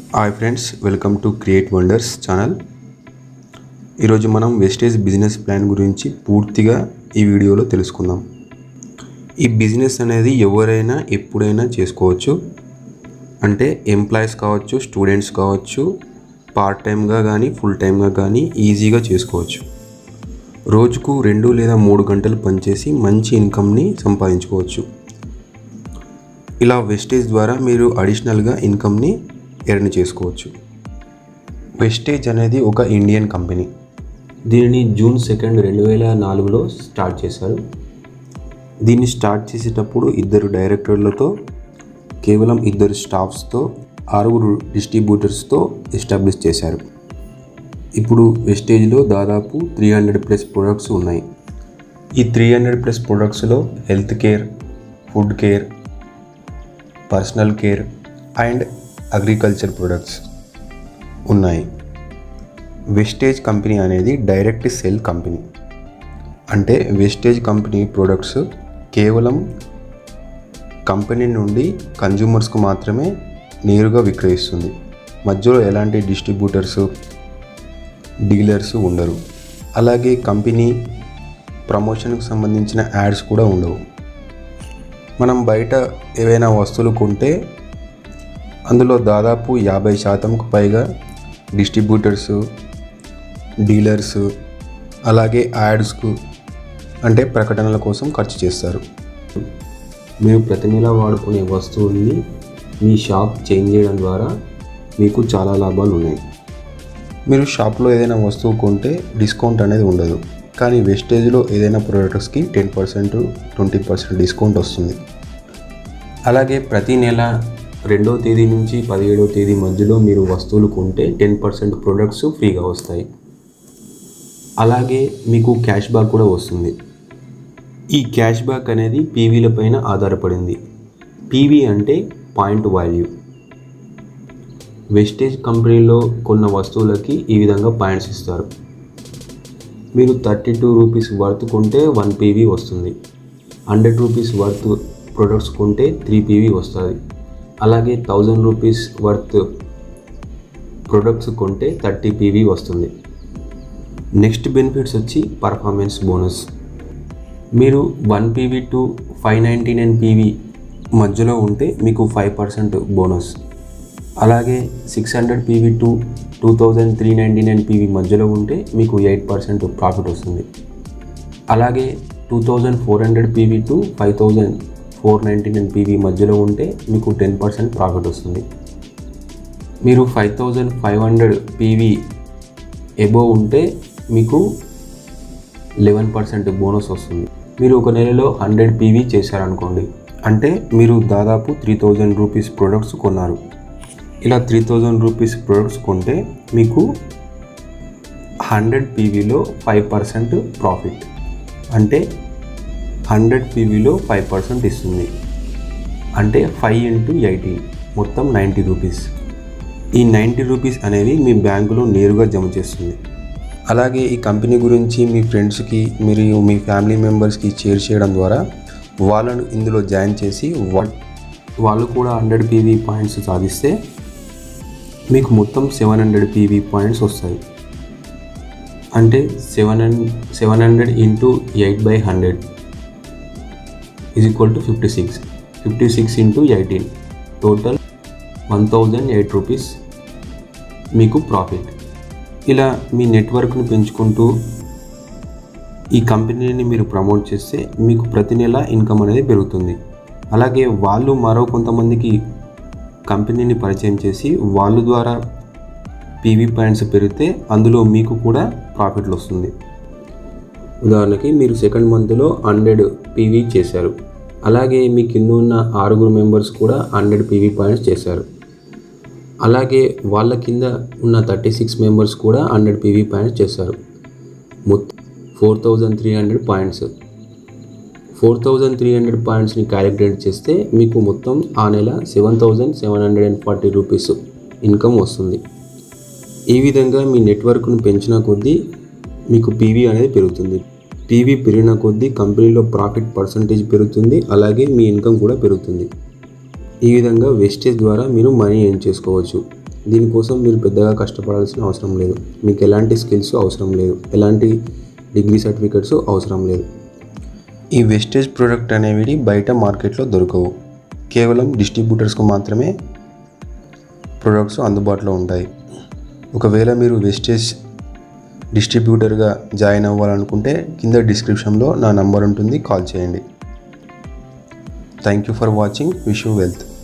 hi friends welcome to create wonders channel ఈరోజు మనం wastage business plan గురించి పూర్తిగా ఈ వీడియోలో తెలుసుకుందాం ఈ బిజినెస్ అనేది ఎవరైనా ఎప్పుడైనా చేసుకోవచ్చు అంటే ఎంప్లాయీస్ కావచ్చు స్టూడెంట్స్ కావచ్చు పార్ట్ టైంగా కానీ ఫుల్ టైంగా కానీ ఈజీగా చేసుకోవచ్చు రోజుకు రెండు లేదా మూడు గంటలు పనిచేసి మంచి ఇన్కమ్ని సంపాదించుకోవచ్చు ఇలా వెస్టేజ్ ద్వారా మీరు అడిషనల్గా ఇన్కమ్ని ఎర్న్ చేసుకోవచ్చు వెస్టేజ్ అనేది ఒక ఇండియన్ కంపెనీ దీనిని జూన్ సెకండ్ రెండు వేల నాలుగులో స్టార్ట్ చేశారు దీన్ని స్టార్ట్ చేసేటప్పుడు ఇద్దరు డైరెక్టర్లతో కేవలం ఇద్దరు స్టాఫ్స్తో ఆరుగురు డిస్ట్రిబ్యూటర్స్తో ఎస్టాబ్లిష్ చేశారు ఇప్పుడు వెస్టేజ్లో దాదాపు త్రీ హండ్రెడ్ ప్లస్ ప్రొడక్ట్స్ ఉన్నాయి ఈ త్రీ హండ్రెడ్ ప్లస్ ప్రొడక్ట్స్లో health care food care personal care and agriculture products ఉన్నాయి వెస్టేజ్ కంపెనీ అనేది డైరెక్ట్ సెల్ కంపెనీ అంటే వెస్టేజ్ కంపెనీ ప్రొడక్ట్స్ కేవలం కంపెనీ నుండి కన్జ్యూమర్స్కు మాత్రమే నేరుగా విక్రయిస్తుంది మధ్యలో ఎలాంటి డిస్ట్రిబ్యూటర్స్ డీలర్స్ ఉండరు అలాగే కంపెనీ ప్రమోషన్కి సంబంధించిన యాడ్స్ కూడా ఉండవు మనం బయట ఏవైనా వస్తువులు కొంటే అందులో దాదాపు యాభై శాతంకు పైగా డిస్ట్రిబ్యూటర్స్ డీలర్స్ అలాగే యాడ్స్కు అంటే ప్రకటనల కోసం ఖర్చు చేస్తారు మీరు ప్రతి నెల వాడుకునే వస్తువుల్ని మీ షాప్ చేంజ్ చేయడం ద్వారా మీకు చాలా లాభాలు ఉన్నాయి మీరు షాప్లో ఏదైనా వస్తువు కొంటే డిస్కౌంట్ అనేది ఉండదు కానీ వెస్టేజ్లో ఏదైనా ప్రోడక్ట్స్కి ten percent twenty percent discount వస్తుంది అలాగే ప్రతి నెల రెండో తేదీ నుంచి పదిహేడో తేదీ మధ్యలో మీరు వస్తువులు కొంటే టెన్ పర్సెంట్ ప్రొడక్ట్స్ ఫ్రీగా వస్తాయి అలాగే మీకు క్యాష్ బ్యాక్ కూడా వస్తుంది ఈ క్యాష్ బ్యాక్ అనేది పీవీల పైన ఆధారపడింది పీవీ అంటే పాయింట్ వాల్యూ వెస్టేజ్ కంపెనీలో కొన్న వస్తువులకి ఈ విధంగా పాయింట్స్ ఇస్తారు మీరు థర్టీ టూ రూపీస్ వర్త్ కొంటే వన్ పీవీ వస్తుంది హండ్రెడ్ రూపీస్ వర్త్ ప్రొడక్ట్స్ కొంటే త్రీ పీవీ వస్తుంది అలాగే థౌజండ్ రూపీస్ వర్త్ ప్రొడక్ట్స్ కొంటే థర్టీ పీవీ వస్తుంది నెక్స్ట్ బెనిఫిట్స్ వచ్చి పర్ఫార్మెన్స్ బోనస్ మీరు one PV to five ninety nine PV మధ్యలో ఉంటే మీకు ఫైవ్ పర్సెంట్ బోనస్ అలాగే six hundred PV to two thousand three ninety nine PV మధ్యలో ఉంటే మీకు ఎయిట్ పర్సెంట్ ప్రాఫిట్ వస్తుంది అలాగే two thousand four hundred PV to five thousand four ninety nine PV మధ్యలో ఉంటే మీకు టెన్ పర్సెంట్ ప్రాఫిట్ వస్తుంది మీరు five thousand five hundred PV above ఉంటే మీకు లెవెన్ పర్సెంట్ బోనస్ వస్తుంది మీరు ఒక నెలలో హండ్రెడ్ పీవీ చేశారనుకోండి అంటే మీరు దాదాపు త్రీ థౌజండ్ రూపీస్ ప్రొడక్ట్స్ కొన్నారు ఇలా త్రీ థౌజండ్ రూపీస్ ప్రొడక్ట్స్ కొంటే మీకు హండ్రెడ్ పీవీలో ఫైవ్ పర్సెంట్ ప్రాఫిట్ అంటే హండ్రెడ్ పీవీలో ఫైవ్ పర్సెంట్ ఇస్తుంది అంటే ఫైవ్ ఇంటూ ఎయిటీ మొత్తం నైంటీ రూపీస్ ఈ నైంటీ రూపీస్ అనేవి మీ బ్యాంకులో నేరుగా జమ చేస్తుంది అలాగే ఈ కంపెనీ గురించి మీ ఫ్రెండ్స్కి మరియు మీ ఫ్యామిలీ మెంబర్స్కి షేర్ చేయడం ద్వారా వాళ్ళను ఇందులో జాయిన్ చేసి వా- వాళ్ళు కూడా హండ్రెడ్ పీవీ పాయింట్స్ సాధిస్తే మీకు మొత్తం సెవెన్ హండ్రెడ్ పీవీ పాయింట్స్ వస్తాయి అంటే seven hundred seven hundred into eight by hundred is equal to fifty six fifty six into eighteen total one thousand eight rupees మీకు ప్రాఫిట్ ఇలా మీ నెట్వర్క్ని పెంచుకుంటూ ఈ కంపెనీని మీరు ప్రమోట్ చేస్తే మీకు ప్రతి నెల ఇన్కమ్ అనేది పెరుగుతుంది అలాగే వాళ్ళు మరో కొంతమందికి కంపెనీని పరిచయం చేసి వాళ్ళ ద్వారా పీవీ పాయింట్స్ పెరిగితే అందులో మీకు కూడా ప్రాఫిట్లు వస్తుంది ఉదాహరణకి మీరు సెకండ్ మంత్లో హండ్రెడ్ పీవీ చేశారు అలాగే మీ కింద ఉన్న ఆరుగురు మెంబర్స్ కూడా హండ్రెడ్ పీవీ పాయింట్స్ చేశారు అలాగే వాళ్ళ కింద ఉన్న థర్టీ సిక్స్ మెంబర్స్ కూడా హండ్రెడ్ పీవీ పాయింట్స్ చేశారు మొత్తం four thousand three hundred points four thousand three hundred పాయింట్స్ని క్యాలిక్యులేట్ చేస్తే మీకు మొత్తం ఆ నెల seven thousand seven hundred and forty rupees income వస్తుంది ఈ విధంగా మీ నెట్వర్క్ను పెంచిన కొద్దీ మీకు పీవీ అనేది పెరుగుతుంది పీవీ పెరిగిన కొద్దీ కంపెనీలో ప్రాఫిట్ పర్సంటేజ్ పెరుగుతుంది అలాగే మీ ఇన్కమ్ కూడా పెరుగుతుంది ఈ విధంగా వెస్టేజ్ ద్వారా మీరు మనీ ఎర్న్ చేసుకోవచ్చు దీనికోసం మీరు పెద్దగా కష్టపడాల్సిన అవసరం లేదు మీకు ఎలాంటి స్కిల్స్ అవసరం లేదు ఎలాంటి డిగ్రీ సర్టిఫికెట్స్ అవసరం లేదు ఈ వెస్టేజ్ ప్రోడక్ట్ అనేవి బయట మార్కెట్లో దొరకవు కేవలం డిస్ట్రిబ్యూటర్స్కు మాత్రమే ప్రొడక్ట్స్ అందుబాటులో ఉంటాయి ఒకవేళ మీరు వెస్టేజ్ డిస్ట్రిబ్యూటర్గా జాయిన్ అవ్వాలనుకుంటే కింద డిస్క్రిప్షన్లో నా నంబర్ ఉంటుంది కాల్ చేయండి thank you for watching wish you wealth